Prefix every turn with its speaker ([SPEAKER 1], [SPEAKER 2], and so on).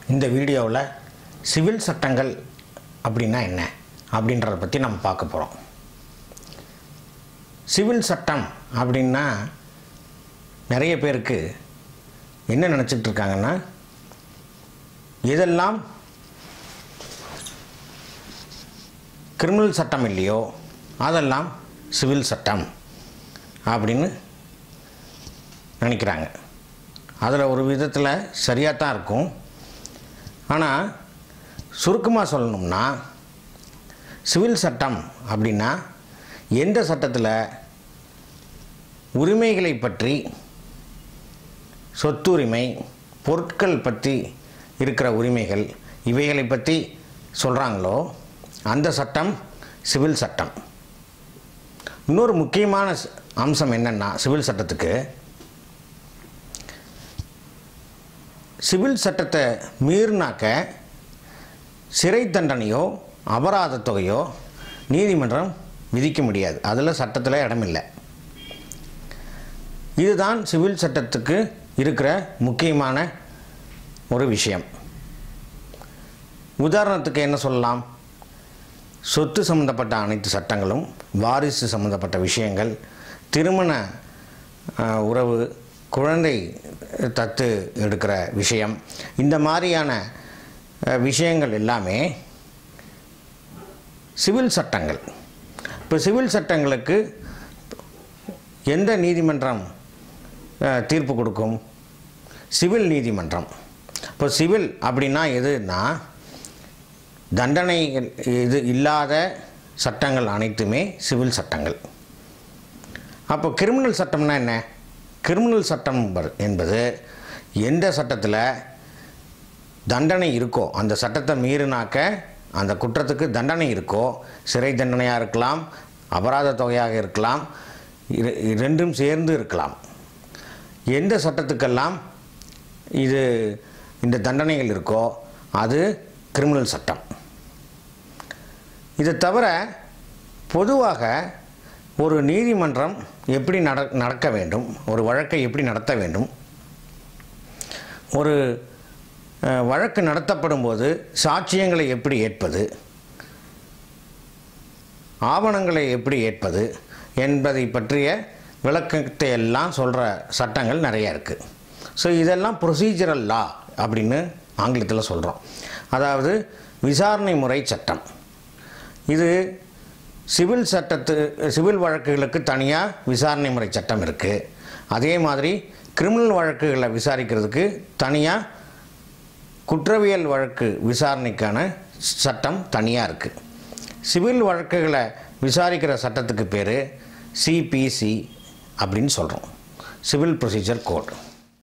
[SPEAKER 1] இந்த வீடியோவில் சிவில் சட்டங்கள் அப்படின்னா என்ன அப்படின்றத பற்றி நம்ம பார்க்க போகிறோம் சிவில் சட்டம் அப்படின்னா நிறைய பேருக்கு என்ன நினச்சிட்டு இருக்காங்கன்னா எதெல்லாம் கிரிமினல் சட்டம் இல்லையோ அதெல்லாம் சிவில் சட்டம் அப்படின்னு நினைக்கிறாங்க அதில் ஒரு விதத்தில் சரியாக தான் இருக்கும் ஆனால் சுருக்கமாக சொல்லணும்னா சிவில் சட்டம் அப்படின்னா எந்த சட்டத்தில் உரிமைகளை பற்றி சொத்துரிமை பொருட்கள் பற்றி இருக்கிற உரிமைகள் இவைகளை பற்றி சொல்கிறாங்களோ அந்த சட்டம் சிவில் சட்டம் இன்னொரு முக்கியமான ஸ்- அம்சம் என்னென்னா சிவில் சட்டத்துக்கு சிவில் சட்டத்தை மீறினாக்க சிறை தண்டனையோ அபராத தொகையோ நீதிமன்றம் விதிக்க முடியாது அதில் சட்டத்தில் இடமில்லை இதுதான் சிவில் சட்டத்துக்கு இருக்கிற முக்கியமான ஒரு விஷயம் உதாரணத்துக்கு என்ன சொல்லலாம் சொத்து சம்பந்தப்பட்ட அனைத்து சட்டங்களும் வாரிசு சம்பந்தப்பட்ட விஷயங்கள் திருமண அஹ், உறவு குழந்தை தத்து எடுக்கிற விஷயம் இந்த மாதிரியான அஹ், விஷயங்கள் எல்லாமே சிவில் சட்டங்கள் இப்போ சிவில் சட்டங்களுக்கு எந்த நீதிமன்றம் அஹ், தீர்ப்பு கொடுக்கும் சிவில் நீதிமன்றம் இப்போ சிவில் அப்படின்னா எதுன்னா தண்டனை இது இல்லாத சட்டங்கள் அனைத்துமே சிவில் சட்டங்கள் அப்போ கிரிமினல் சட்டம்னா என்ன கிரிமினல் சட்டம் என்பது- என்பது எந்த சட்டத்தில் தண்டனை இருக்கோ அந்த சட்டத்தை மீறினாக்க அந்த குற்றத்துக்கு தண்டனை இருக்கோ சிறை தண்டனையாக இருக்கலாம் அபராத தொகையாக இருக்கலாம் இரு- இரண்டும் சேர்ந்து இருக்கலாம் எந்த சட்டத்துக்கெல்லாம் இது இந்த தண்டனைகள் இருக்கோ அது கிரிமினல் சட்டம் இது தவிர பொதுவாக ஒரு நீதிமன்றம் எப்படி நட நடக்க வேண்டும் ஒரு வழக்கை எப்படி நடத்த வேண்டும் ஒரு அஹ், வழக்கு நடத்தப்படும் போது சாட்சியங்களை எப்படி ஏற்பது ஆவணங்களை எப்படி ஏற்பது என்பதை பற்றிய விளக்கத்தை எல்லாம் சொல்கிற சட்டங்கள் நிறைய இருக்குது ஸோ இதெல்லாம் ப்ரொசீஜரல் லா அப்படின்னு ஆங்கிலத்தில் சொல்கிறோம் அதாவது விசாரணை முறை சட்டம் இது சிவில் சட்டத்து சிவில் வழக்குகளுக்கு தனியாக விசாரணை முறை சட்டம் இருக்குது அதே மாதிரி கிரிமினல் வழக்குகளை விசாரிக்கிறதுக்கு தனியாக குற்றவியல் வழக்கு விசாரணைக்கான சட்டம் தனியாக இருக்குது சிவில் வழக்குகளை விசாரிக்கிற சட்டத்துக்கு பேர் சிபிசி அப்படின்னு சொல்கிறோம் சிவில் ப்ரொசீஜர் கோட்